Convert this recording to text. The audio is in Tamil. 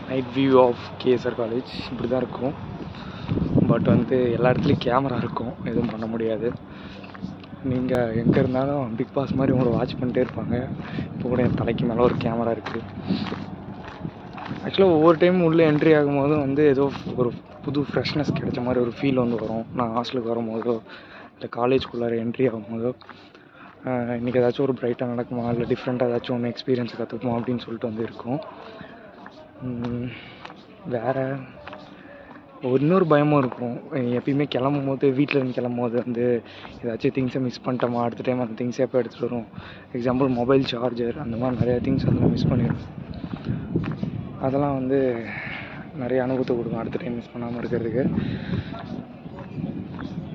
night view of KSR college இப்படி தான் இருக்கும் பட் வந்து எல்லா இடத்துலையும் கேமரா இருக்கும் எதுவும் பண்ண முடியாது நீங்கள் எங்கே இருந்தாலும் பிக் பாஸ் மாதிரி உங்களை வாட்ச் பண்ணிட்டே இருப்பாங்க இப்போ கூட என் தலைக்கு மேலே ஒரு கேமரா இருக்குது ஆக்சுவலாக ஒவ்வொரு டைம் உள்ளே என்ட்ரி ஆகும்போதும் வந்து ஏதோ ஒரு புது ஃப்ரெஷ்னஸ் கிடைச்ச மாதிரி ஒரு ஃபீல் வந்து வரும் நான் ஹாஸ்டலுக்கு வரும்போதோ இல்லை காலேஜ்குள்ளார என்ட்ரி ஆகும்போதோ ஆஹ் இன்னைக்கு ஏதாச்சும் ஒரு பிரைட்டாக நடக்குமா இல்லை டிஃப்ரெண்ட்டாக ஏதாச்சும் ஒன்று எக்ஸ்பீரியன்ஸ் கற்றுக்குமா அப்படின்னு சொல்லிட்டு வந்து இருக்கும் உம் வேற இன்னொரு பயமும் இருக்கும் எப்பயுமே கிளம்பும் போது வீட்டில் இருந்து கிளம்பும் போது வந்து ஏதாச்சும் திங்ஸை மிஸ் பண்ணிட்டோமா அடுத்த டைம் அந்த திங்ஸை எப்போ எடுத்துகிட்டு வரும் எக்ஸாம்பிள் மொபைல் சார்ஜர் அந்த மாதிரி நிறையா திங்ஸ் வந்து மிஸ் பண்ணிடுவோம் அதெல்லாம் வந்து நிறைய அனுபவத்தை கொடுக்கும் அடுத்த டைம் மிஸ் பண்ணாமல் இருக்கிறதுக்கு